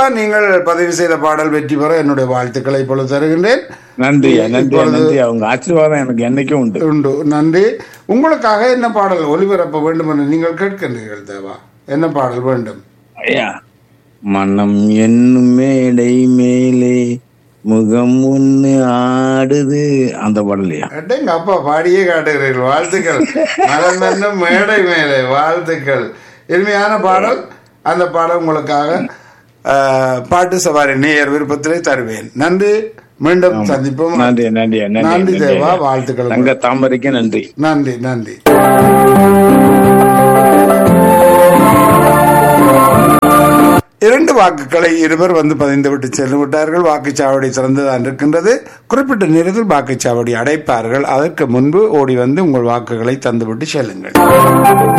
தேவா நீங்கள் பதிவு செய்த பாடல் வெற்றி பெற என்னுடைய வாழ்த்துக்களை இப்பொழுது தருகின்றேன் நன்றி நன்றி இப்பொழுது- நன்றி அவங்க ஆசீர்வாதம் எனக்கு என்னைக்கும் உண்டு உண்டு நன்றி உங்களுக்காக என்ன பாடல் ஒளிபரப்ப வேண்டும் என்று நீங்கள் கேட்கின்றீர்கள் தேவா என்ன பாடல் வேண்டும் ஐயா மனம் என்னும் மேடை மேலே முகம் ஒண்ணு ஆடுது அந்த பாடலையா எங்க அப்பா பாடியே காட்டுகிறீர்கள் வாழ்த்துக்கள் மலம் என்னும் மேடை மேலே வாழ்த்துக்கள் இனிமையான பாடல் அந்த பாடல் உங்களுக்காக ஆஹ், பாட்டு சவாரி நேயர் விருப்பத்திலே தருவேன் நன்றி மீண்டும் சந்திப்போம் நன்றி நன்றி நன்றி நன்றி தேவா நன்றி வாழ்த்துக்கள் தங்க தாமரைக்கு நன்றி நன்றி நன்றி இரண்டு வாக்குகளை இருவர் வந்து பதிந்து விட்டு சென்று விட்டார்கள் வாக்குச்சாவடி திறந்துதான் இருக்கின்றது குறிப்பிட்ட நேரத்தில் வாக்குச்சாவடி அடைப்பார்கள் அதற்கு முன்பு ஓடி வந்து உங்கள் வாக்குகளை தந்துவிட்டு செல்லுங்கள்